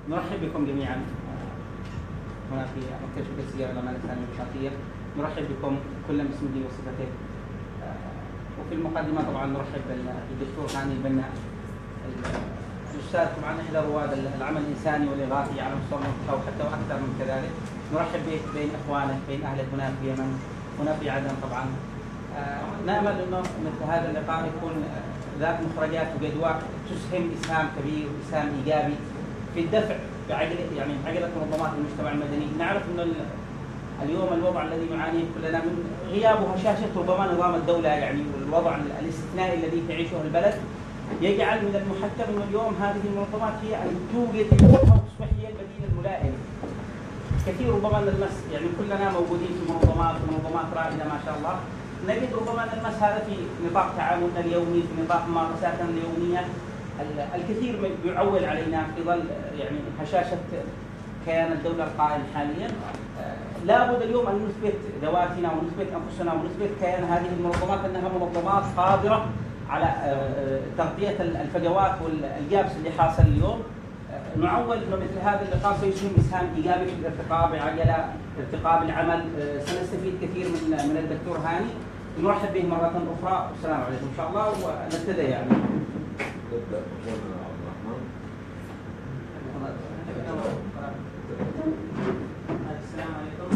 نرحب بكم جميعا هنا في مركز شركة السيارة الأمانة الثانية الوفاقية نرحب بكم كل باسمه وصفته وفي المقدمة طبعا نرحب بالدكتور هاني البنا الأستاذ طبعا إحدى رواد العمل الإنساني والإغاثي على مستوى المنطقة وحتى وأكثر من كذلك نرحب به بين إخوانه بين أهله هنا في اليمن هنا في عدن طبعا آه، نامل انه مثل هذا اللقاء يكون ذات مخرجات وجدوى تسهم اسهام كبير واسهام ايجابي في الدفع بعجله يعني عجله منظمات المجتمع المدني، نعرف انه اليوم الوضع الذي نعانيه كلنا من غياب وهشاشه ربما نظام الدوله يعني والوضع الاستثنائي الذي تعيشه البلد يجعل من المحتم انه اليوم هذه المنظمات هي ان توجد وتصبح هي البديل الملائم. كثير ربما نلمس يعني كلنا موجودين في منظمات ومنظمات رائده ما شاء الله نجد ربما نلمس هذا في نطاق تعاملنا اليومي في نطاق ممارساتنا اليوميه الكثير يعول علينا في ظل يعني هشاشه كيان الدوله القائم حاليا لابد اليوم ان نثبت ذواتنا ونثبت انفسنا ونثبت كيان هذه المنظمات انها منظمات قادره على تغطيه الفجوات والجابس اللي حاصل اليوم نعول انه مثل هذا اللقاء سيسهم اسهام ايجابي في الارتقاء بعجله ارتقاء بالعمل سنستفيد كثير من من الدكتور هاني نرحب به مرة أخرى والسلام عليكم إن شاء الله ونبتدأ يعني. نبدأ عبد الرحمن. السلام عليكم.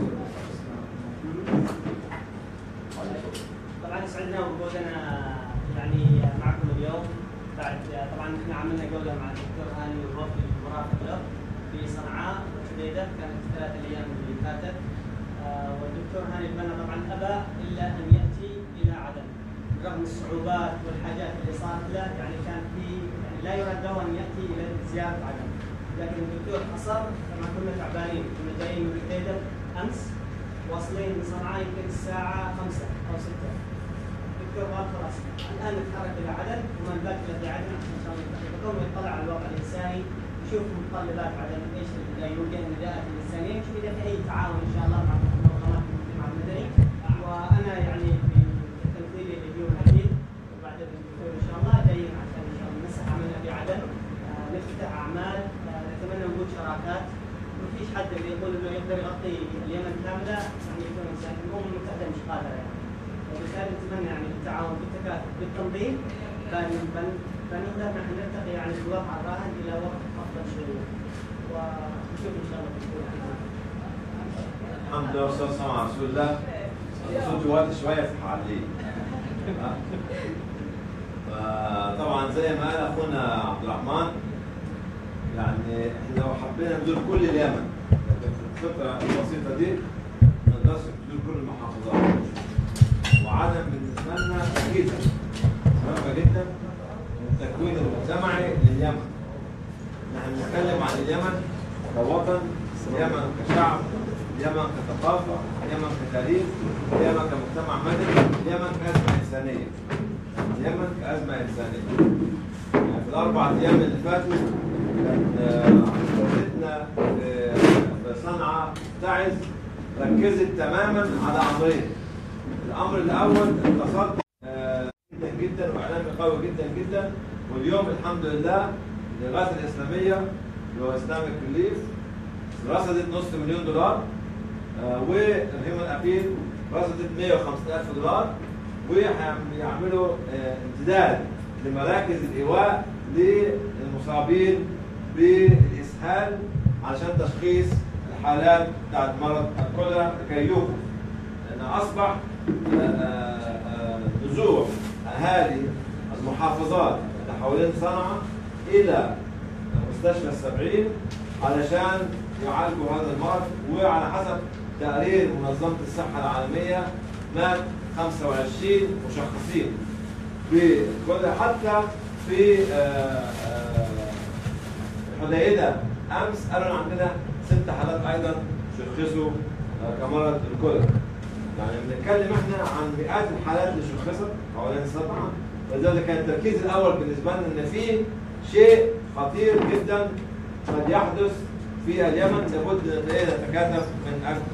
طبعا يسعدنا وجودنا يعني معكم اليوم بعد طبعا احنا عملنا جوله مع الدكتور هاني والوفد المرافق له في صنعاء وحديده كانت ثلاث ايام اللي فاتت والدكتور هاني البنا طبعا ابى الا ان ياتي الى عدن رغم الصعوبات والحاجات اللي صارت له يعني كان في يعني لا يراد له ان ياتي الى زياره عدن لكن الدكتور اصر طبعا كنا تعبانين كنا جايين من حديده امس واصلين من صنعاء يمكن الساعه 5 او 6 الدكتور قال خلاص الان نتحرك الى عدن ومن باقي في عدن ان شاء الله يقوم يطلع على الواقع الانساني يشوف متطلبات عدن ايش اللي يوجه النداءات الانسانيه يشوف اذا في اي تعاون ان شاء الله مع منظمات المجتمع المدني وانا يعني بتمثيلي لليوم الحديث وبعد الدكتور ان شاء الله جايين عشان ان شاء الله نمسح عملنا في عدن آه، نفتح اعمال آه، نتمنى وجود شراكات ما فيش حد اللي يقول انه يقدر يغطي اليمن كامله يعني يكون انسان الامم المتحده مش قادره يعني وبالتالي نتمنى يعني بالتعاون بالتكاتف بالتنظيم فنقدر نحن نرتقي يعني في الوضع الراهن الى وقت افضل شويه ونشوف ان شاء الله تكون الحمد لله والصلاة والسلام على رسول الله صوتي واطي شوية في حالي فطبعا زي ما قال اخونا عبد الرحمن يعني احنا لو حبينا نزور كل اليمن لكن في الفترة البسيطة دي ما نقدرش نزور كل المحافظات وعدم بالنسبة لنا أكيدة مهمة جدا التكوين المجتمعي لليمن نحن نتكلم عن اليمن كوطن اليمن كشعب اليمن كثقافة اليمن كتاريخ اليمن كمجتمع مدني اليمن كأزمة إنسانية اليمن كأزمة إنسانية يعني في الأربع أيام اللي فاتوا كان دولتنا في في صنعاء تعز ركزت تماما على أمرين الأمر الأول التصدي آه، جدا جدا وإعلامي قوي جدا جدا واليوم الحمد لله الإغاثة الإسلامية اللي هو إسلامك ريليف رصدت نص مليون دولار آه، والهيومن ابيل رصدت 150 الف دولار وهيعملوا آه، امتداد لمراكز الايواء للمصابين بالاسهال علشان تشخيص الحالات بتاعت مرض الكوليرا لكي يوقف لان اصبح آه، آه، آه، نزوح اهالي المحافظات اللي حوالين صنعاء الى مستشفى السبعين علشان يعالجوا هذا المرض وعلى حسب تقرير منظمة الصحة العالمية مات 25 مشخصين في كل حتى في آه، آه، حديدة أمس قالوا إن عندنا ست حالات أيضا شخصوا آه، كمرض الكوليرا يعني بنتكلم احنا عن مئات الحالات اللي شخصت حوالين صنعاء ولذلك كان التركيز الأول بالنسبة لنا إن في شيء خطير جدا قد يحدث في اليمن لابد ان نتكاتف من اجل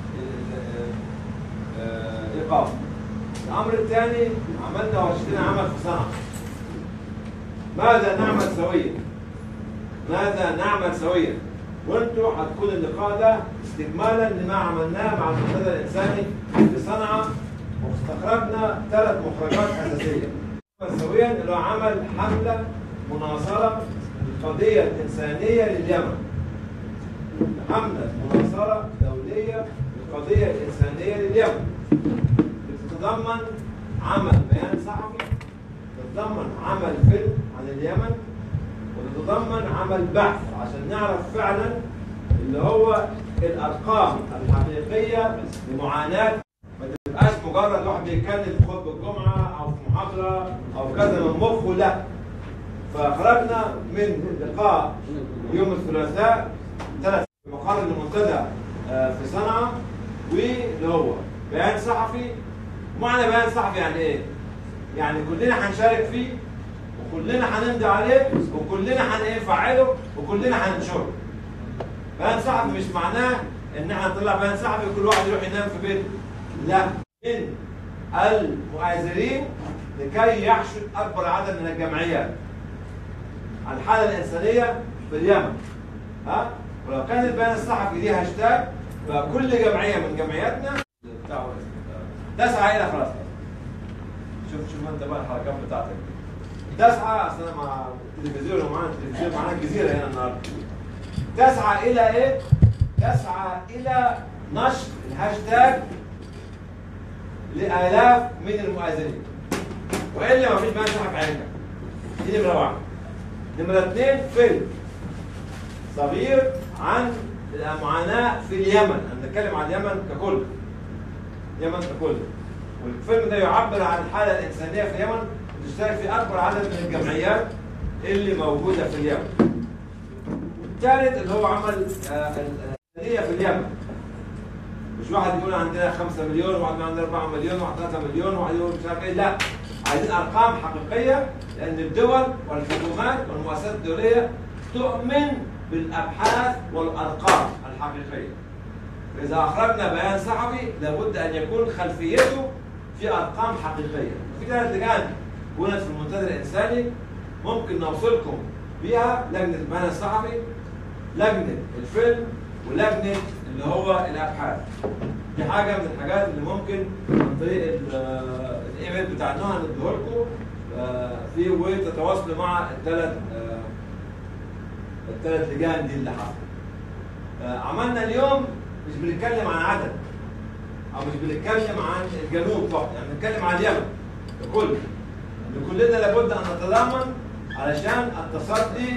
آه، آه، ايقافه. الامر الثاني عملنا ورشتين عمل في صنعاء. ماذا نعمل سويا؟ ماذا نعمل سويا وانتوا هتكون اللقاء ده استكمالا لما عملناه مع المنتدى الانساني في صنعاء واستخرجنا ثلاث مخرجات اساسيه نعمل سويا اللي هو عمل حمله مناصره للقضيه الانسانيه لليمن حمله مناصره دوليه للقضيه الانسانيه لليمن بتتضمن عمل بيان صحفي تتضمن عمل فيلم عن اليمن وتتضمن عمل بحث عشان نعرف فعلا اللي هو الارقام الحقيقيه لمعاناه ما تبقاش مجرد واحد بيتكلم في خطبه الجمعه او في محاضره او كذا من مخه لا فخرجنا من لقاء يوم الثلاثاء ثلاث في مقر المنتدى آه، في صنعاء واللي هو بيان صحفي معنى بيان صحفي يعني ايه؟ يعني كلنا هنشارك فيه وكلنا هنمضي عليه وكلنا هنفعله وكلنا هننشره. بيان صحفي مش معناه ان احنا نطلع بيان صحفي وكل واحد يروح ينام في بيته. لا من المؤازرين لكي يحشد اكبر عدد من الجمعيات. الحاله الانسانيه في اليمن. ها؟ ولو كان البيان الصحفي دي هاشتاج فكل جمعيه من جمعياتنا تسعى الى خلاص شوف شوف انت بقى الحركات بتاعتك تسعى اصل انا مع التلفزيون ومعانا التلفزيون معانا الجزيره هنا النهارده تسعى الى ايه؟ تسعى الى نشر الهاشتاج لالاف من المؤازرين والا ما فيش بقى صحف عينك دي نمره واحد نمره اثنين فيلم صغير عن المعاناه في اليمن انا بنتكلم عن اليمن ككل اليمن ككل والفيلم ده يعبر عن الحاله الانسانيه في اليمن وتشترك في اكبر عدد من الجمعيات اللي موجوده في اليمن. والثالث اللي هو عمل آه، الانسانيه في اليمن. مش واحد يقول عندنا 5 مليون وواحد يقول عندنا 4 مليون وواحد 3 مليون وواحد يقول مش عارف ايه لا عايزين ارقام حقيقيه لان الدول والحكومات والمؤسسات الدوليه تؤمن بالابحاث والارقام الحقيقيه. إذا أخرجنا بيان صحفي لابد أن يكون خلفيته في أرقام حقيقية. في ثلاث لجان كانت في المنتدى الإنساني ممكن نوصلكم بيها لجنة البيان الصحفي لجنة الفيلم ولجنة اللي هو الأبحاث. دي حاجة من الحاجات اللي ممكن عن طريق ال- آه، الإيميل بتاع نهى نديه لكم آه، فيه وتتواصلوا مع الثلاث آه، الثلاث لجان دي اللي حصلت. آه، عملنا اليوم مش بنتكلم عن عدد او مش بنتكلم عن الجنوب فقط يعني بنتكلم عن اليمن ككل ان كلنا لابد ان نتضامن علشان التصدي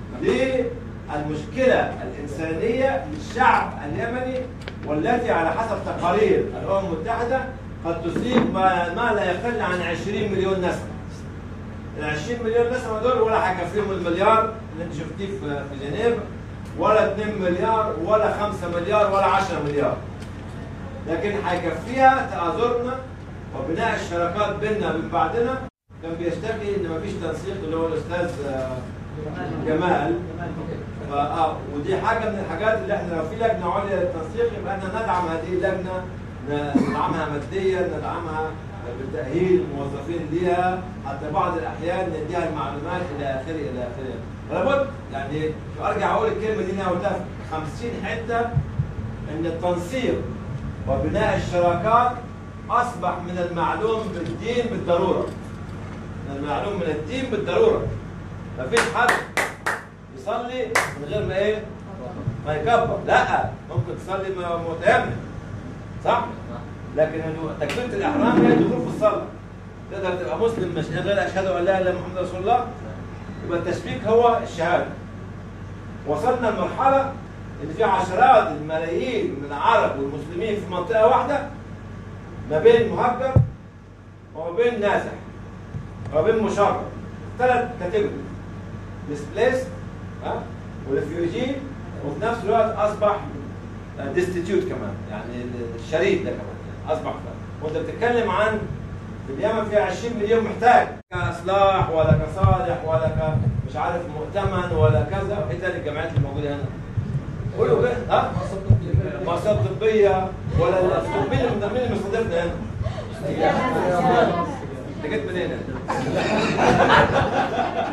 للمشكله الانسانيه للشعب اليمني والتي على حسب تقارير الامم المتحده قد تصيب ما, ما لا يقل عن 20 مليون نسمه ال 20 مليون نسمه دول ولا هيكفيهم المليار اللي انت شفتيه في في جنيف ولا 2 مليار ولا 5 مليار ولا 10 مليار لكن هيكفيها تآزرنا وبناء الشراكات بيننا وبين بعضنا كان بيشتكي ان مفيش تنسيق اللي هو الاستاذ آه، جمال فاه ودي حاجه من الحاجات اللي احنا لو في لجنه عليا للتنسيق يبقى احنا ندعم هذه اللجنه ندعمها ماديا ندعمها بتاهيل الموظفين ليها حتى بعض الاحيان نديها المعلومات الى اخره الى اخره ولابد يعني ارجع اقول الكلمه دي انا قلتها في 50 حته ان التنسيق وبناء الشراكات اصبح من المعلوم بالدين بالضروره من المعلوم من الدين بالضروره مفيش حد يصلي من غير ما ايه ما يكبر لا ممكن تصلي م- متيمم صح لكن تكبيره الاحرام هي الدخول في الصلاه تقدر تبقى مسلم مش غير اشهد ان لا اله الا الله محمد رسول الله يبقى التشبيك هو الشهاده وصلنا لمرحله ان في عشرات الملايين من العرب والمسلمين في منطقه واحده ما بين مهجر وما بين نازح وما بين مشرد ثلاث كاتيجوري ديسبليس ها وريفيوجي وفي نفس الوقت اصبح ديستيتيوت كمان يعني الشريد ده كمان يعني اصبح وانت بتتكلم عن في اليمن فيها 20 مليون محتاج كاصلاح ولا كصالح ولا ك مش عارف مؤتمن ولا كذا ايه تاني الجامعات اللي موجوده هنا؟ قولوا كده ها؟ مؤسسات طبيه ولا ال- مين اللي مين اللي مستضيفنا هنا؟ انت جيت منين؟ انت؟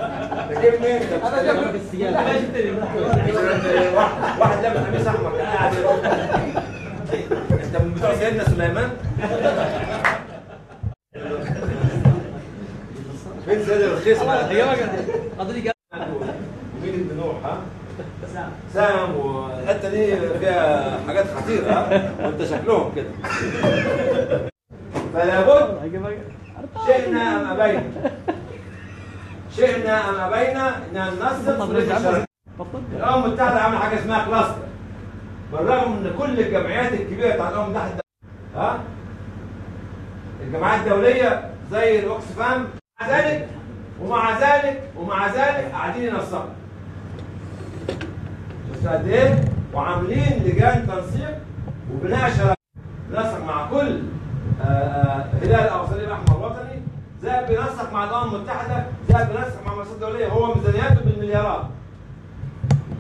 تجيب منين؟ هذا جاب بالسياسه ما شفتني واحد واحد لابس قميص احمر قاعد انت من بتوع سيدنا سليمان؟ فين سيد الرخيص بقى؟ قضية ومين الدنوع ها؟ سام سام والحته دي فيها حاجات خطيره ها؟ وانت شكلهم كده فلا بد شئنا ام ابينا شئنا ام ابينا ان ننسق في الشركات. الامم المتحده عامله حاجه اسمها كلاستر بالرغم ان كل الجمعيات الكبيره بتاعت الامم المتحده ها الجمعيات الدوليه زي الاوكسفام مع ذلك ومع ذلك ومع ذلك قاعدين ينسقوا بس قد ايه وعاملين لجان تنسيق وبناء شراكات بنسق مع كل آه، آه، هلال او صليب احمر وطني زي بينسق مع الامم المتحده زي بينسق مع المؤسسات الدوليه هو ميزانياته بالمليارات